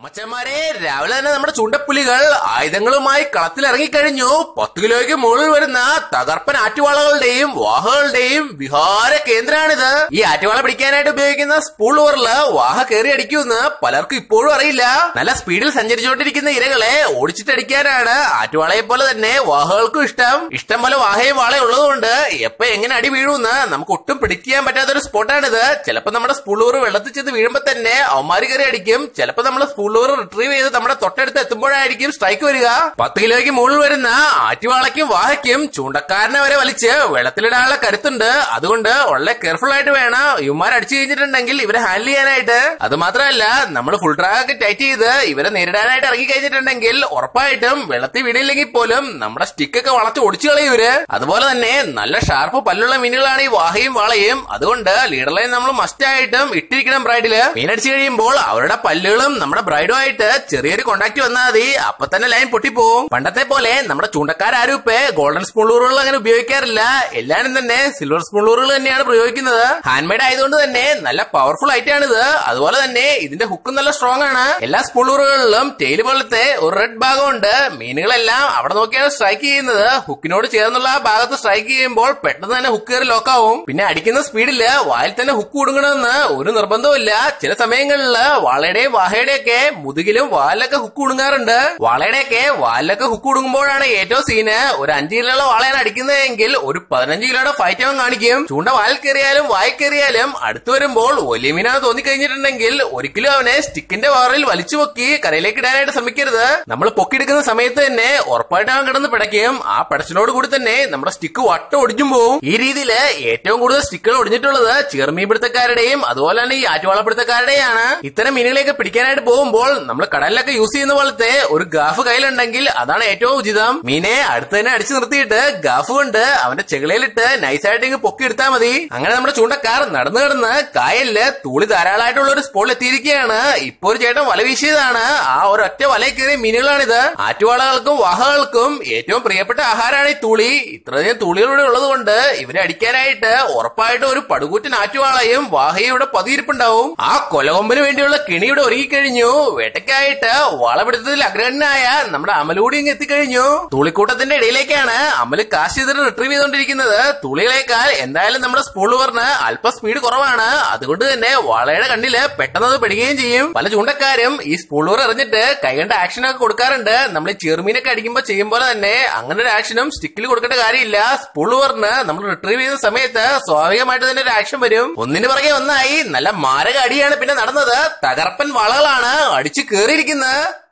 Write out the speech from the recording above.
മച്ചന്മാരെ രാവിലെ തന്നെ നമ്മുടെ ചുണ്ടപ്പുലികൾ ആയുധങ്ങളുമായി കളത്തിലിറങ്ങിക്കഴിഞ്ഞു പത്ത് കിലോയ്ക്ക് മുകളിൽ വരുന്ന തകർപ്പൻ ആറ്റുവാളകളുടെയും വാഹകളുടെയും വിഹാര കേന്ദ്രമാണിത് ഈ ആറ്റുവാള പിടിക്കാനായിട്ട് ഉപയോഗിക്കുന്ന സ്പൂൾ ഓവറില് വാഹ കയറി അടിക്കുമെന്ന് പലർക്കും ഇപ്പോഴും അറിയില്ല നല്ല സ്പീഡിൽ സഞ്ചരിച്ചുകൊണ്ടിരിക്കുന്ന ഇരകളെ ഓടിച്ചിട്ടടിക്കാനാണ് ആറ്റുവാളയെ പോലെ തന്നെ വാഹകൾക്കും ഇഷ്ടം ഇഷ്ടം പോലെ വാഹയും വാളയും ഉള്ളതുകൊണ്ട് എപ്പോ എങ്ങനെ അടി വീഴുമെന്ന് നമുക്ക് ഒട്ടും പ്രിഡിക്ട് ചെയ്യാൻ പറ്റാത്ത ഒരു സ്പോട്ടാണിത് ചിലപ്പോ നമ്മുടെ സ്പൂൾ ഓവർ വെള്ളത്തിൽ ചെന്ന് വീഴുമ്പോ തന്നെ അവന്മാര് കയറി അടിക്കും ചിലപ്പോ നമ്മൾ സ്പൂൾ ഓവർ റിട്രീവ് ചെയ്ത് നമ്മുടെ തൊട്ടടുത്ത് എത്തുമ്പോഴായിരിക്കും സ്ട്രൈക്ക് വരിക പത്ത് കിലോയ്ക്ക് മുകളിൽ വരുന്ന ആറ്റുവാളയ്ക്കും വാഹയ്ക്കും ചൂണ്ടക്കാരനെ വരെ വലിച്ച് വെള്ളത്തിലിടാനുള്ള കരുത്തുണ്ട് അതുകൊണ്ട് വളരെ കെയർഫുൾ ആയിട്ട് വേണം ഇവന്മാർ അടിച്ചു കഴിഞ്ഞിട്ടുണ്ടെങ്കിൽ ഇവരെ ഹാൻഡിൽ ചെയ്യാനായിട്ട് അത് മാത്രമല്ല നമ്മൾ ഫുൾ ട്രാക്ക് ടൈറ്റ് ചെയ്ത് ഇവരെ നേരിടാനായിട്ട് ഇറങ്ങി കഴിഞ്ഞിട്ടുണ്ടെങ്കിൽ ഉറപ്പായിട്ടും വെള്ളത്തിൽ വീടില്ലെങ്കിൽ പോലും നമ്മുടെ സ്റ്റിക്കൊക്കെ വളച്ച് ഒടിച്ചു കളയും ഇവര് അതുപോലെ തന്നെ നല്ല ഷാർപ്പ് പല്ലുള്ള മീനുകളാണ് ഈ വാഹയും വാളയും അതുകൊണ്ട് ലീഡറിലെ നമ്മൾ മസ്റ്റ് ആയിട്ടും ഇട്ടിരിക്കണം ബ്രൈഡില് മീനടിച്ചു കഴിയുമ്പോൾ അവരുടെ പല്ലുകളും നമ്മുടെ ബ്രൈഡും ആയിട്ട് ചെറിയൊരു കോണ്ടാക്ട് വന്നാൽ മതി അപ്പൊ തന്നെ ലൈൻ പൊട്ടിപ്പോവും പണ്ടത്തെ പോലെ നമ്മുടെ ചൂണ്ടക്കാരും ഇപ്പൊ ഗോൾഡൻ സ്പൂൺ ലൂറുകൾ അങ്ങനെ ഉപയോഗിക്കാറില്ല എല്ലാരും തന്നെ സിൽവർ സ്പൂൺ ലൂറുകൾ തന്നെയാണ് പ്രയോഗിക്കുന്നത് ഹാൻഡ് മെയ്ഡ് ആയതുകൊണ്ട് തന്നെ നല്ല പവർഫുൾ ആയിട്ടാണിത് അതുപോലെ തന്നെ ഇതിന്റെ ഹുക്കും നല്ല സ്ട്രോങ് ആണ് എല്ലാ സ്പൂൺ ലൂറുകളിലും ടെയിൽ പോലത്തെ ഒരു റെഡ് ഭാഗമുണ്ട് മീനുകളെല്ലാം അവിടെ നോക്കിയാണ് സ്ട്രൈക്ക് ചെയ്യുന്നത് ഹുക്കിനോട് ചേർന്നുള്ള ആ ഭാഗത്ത് സ്ട്രൈക്ക് ചെയ്യുമ്പോൾ പെട്ടെന്ന് തന്നെ ഹുക്ക് കയറി ലോക്കാവും പിന്നെ അടിക്കുന്ന സ്പീഡില് വായിൽ തന്നെ ഹുക്ക് കൊടുക്കണമെന്ന് ഒരു നിർബന്ധവുമില്ല ചില സമയങ്ങളില് വാളയുടെയും വാഹയുടെയും ഒക്കെ മുതുകിലും വാലിലൊക്കെ ഹുക്ക് കുടുങ്ങാറുണ്ട് വാളയുടെയൊക്കെ വാലിലൊക്കെ ഹുക്ക് കുടുങ്ങുമ്പോഴാണ് ഏറ്റവും സീന് ഒരു അഞ്ച് കിലോയുടെ വാളയാണ് അടിക്കുന്നതെങ്കിൽ ഒരു പതിനഞ്ച് കിലോയുടെ ഫൈറ്റ് അവൻ കാണിക്കും ചൂണ്ട വാലിൽ കയറിയാലും വായി കയറിയാലും അടുത്തു വരുമ്പോൾ വലിയ മീനാണ് തോന്നിക്കഴിഞ്ഞിട്ടുണ്ടെങ്കിൽ ഒരിക്കലും അവനെ സ്റ്റിക്കിന്റെ വാറിൽ വലിച്ചു പൊക്കി കരയിലേക്ക് ഇടാനായിട്ട് ശ്രമിക്കരുത് നമ്മൾ പൊക്കിയെടുക്കുന്ന സമയത്ത് തന്നെ ഉറപ്പായിട്ട് അവൻ കിടന്ന് പിടയ്ക്കും ആ പിടച്ചിനോട് കൂടി തന്നെ നമ്മുടെ സ്റ്റിക്ക് വട്ടം ഒടിഞ്ഞും പോവും ഈ രീതിയിൽ ഏറ്റവും കൂടുതൽ സ്റ്റിക്കുകൾ ഒടിഞ്ഞിട്ടുള്ളത് ചെറുമീൻ പിടുത്തക്കാരുടെയും അതുപോലെ തന്നെ ഈ ആറ്റുവാളപ്പിടുത്തക്കാരുടെയാണ് ഇത്തരം മീനുകളെയൊക്കെ പിടിക്കാനായിട്ട് പോകുമ്പോൾ നമ്മൾ കടലിലൊക്കെ യൂസ് ചെയ്യുന്ന പോലത്തെ ഒരു ഗാഫ് കയ്യിലുണ്ടെങ്കിൽ അതാണ് ഏറ്റവും ഉചിതം മീനെ അടുത്ത് തന്നെ അടിച്ചു നിർത്തിയിട്ട് ഗാഫ് കൊണ്ട് അവന്റെ ചെകളയിലിട്ട് നൈസായിട്ട് ഇങ്ങ് പൊക്കി എടുത്താൽ മതി അങ്ങനെ നമ്മുടെ ചൂണ്ടക്കാർ നടന്നു കിടന്ന് കായലില് തൂളി ധാരാളമായിട്ടുള്ള ഒരു സ്പോളിൽ എത്തിയിരിക്കുകയാണ് ഇപ്പൊ ഒരു ചേട്ടൻ വല വീശിയതാണ് ആ ഒരൊറ്റ വലയിൽ കയറിയ മീനുകളാണിത് ആറ്റുവാളകൾക്കും വാഹകൾക്കും ഏറ്റവും പ്രിയപ്പെട്ട ആഹാരമാണ് ഈ തൂളി ഇത്രയധികം തൂളികളുടെ ഉള്ളത് കൊണ്ട് ഇവരെ അടിക്കാനായിട്ട് ഉറപ്പായിട്ടും ഒരു പടുകൂറ്റൻ ആറ്റുവാളയും വാഹയും ഇവിടെ പതിയിരിപ്പുണ്ടാവും ആ കൊലകൊമ്പിന് വേണ്ടിയുള്ള കെണി ഇവിടെ ഒരുങ്ങിക്കഴിഞ്ഞു വേട്ടയ്ക്കായിട്ട് വളപിടുത്തത്തിൽ അഗ്രഹനായ നമ്മുടെ അമലൂടി ഇങ്ങ് എത്തിക്കഴിഞ്ഞു തൂളിക്കൂട്ടത്തിന്റെ ഇടയിലേക്കാണ് അമല് കാശ് ചെയ്തിട്ട് റിട്രീവ് ചെയ്തുകൊണ്ടിരിക്കുന്നത് തുളികളേക്കാൾ എന്തായാലും നമ്മുടെ സ്പൂൾ പറഞ്ഞ് അല്പം സ്പീഡ് കുറവാണ് അതുകൊണ്ട് തന്നെ വളയുടെ കണ്ണില് പെട്ടെന്ന് അത് പെടുകയും ചെയ്യും പല ചൂണ്ടക്കാരും ഈ സ്പൂൾ ഓവർ എറിഞ്ഞിട്ട് കൈകണ്ട ആക്ഷൻ ഒക്കെ കൊടുക്കാറുണ്ട് നമ്മൾ ഈ ചെറുമീനൊക്കെ അടിക്കുമ്പോൾ ചെയ്യും പോലെ തന്നെ അങ്ങനെ ഒരു ആക്ഷനും സ്റ്റിക്കിൽ കൊടുക്കേണ്ട കാര്യമില്ല സ്പൂൾ ഓവറിന് നമ്മൾ റിട്രീവ് ചെയ്യുന്ന സമയത്ത് സ്വാഭാവികമായിട്ട് തന്നെ ഒരു ആക്ഷൻ വരും ഒന്നിന് പുറകെ ഒന്നായി നല്ല മാരക അടിയാണ് പിന്നെ നടന്നത് തകർപ്പൻ വളകളാണ് അടിച്ചു കേറിയിരിക്കുന്നത്